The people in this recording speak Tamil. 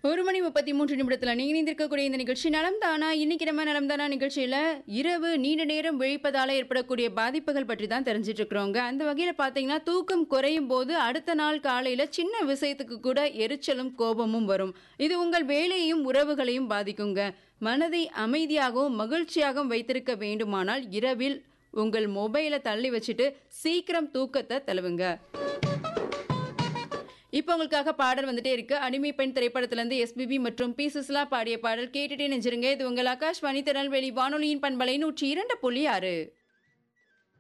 ஒரு மணி முப்பத்தி மூன்று நிமிடத்துல நீங்க இணைந்திருக்கக்கூடிய இந்த நிகழ்ச்சி நலம் தானா இன்னைக்கு நம்ம நலம் தானா நிகழ்ச்சியில இரவு நீண்ட நேரம் விழிப்பதால ஏற்படக்கூடிய பாதிப்புகள் பற்றி தான் தெரிஞ்சிட்டு இருக்கிறோங்க அந்த வகையில பாத்தீங்கன்னா தூக்கம் குறையும் போது அடுத்த நாள் காலையில சின்ன விஷயத்துக்கு கூட எரிச்சலும் கோபமும் வரும் இது உங்கள் வேலையையும் உறவுகளையும் பாதிக்குங்க மனதை அமைதியாகவும் மகிழ்ச்சியாகவும் வைத்திருக்க வேண்டுமானால் இரவில் உங்கள் மொபைலை தள்ளி வச்சுட்டு சீக்கிரம் தூக்கத்தை தழுவுங்க இப்போ உங்களுக்காக பாடல் வந்துட்டே இருக்கு அடிமை பெண் திரைப்படத்திலிருந்து எஸ்பிபி மற்றும் பி சுஸ்லா பாடிய பாடல் கேட்டுட்டே நெஞ்சிருங்க இது உங்கள் ஆகாஷ்வாணி திருநெல்வேலி வானொலியின் பண்பலை நூற்றி இரண்டு புள்ளி ஆறு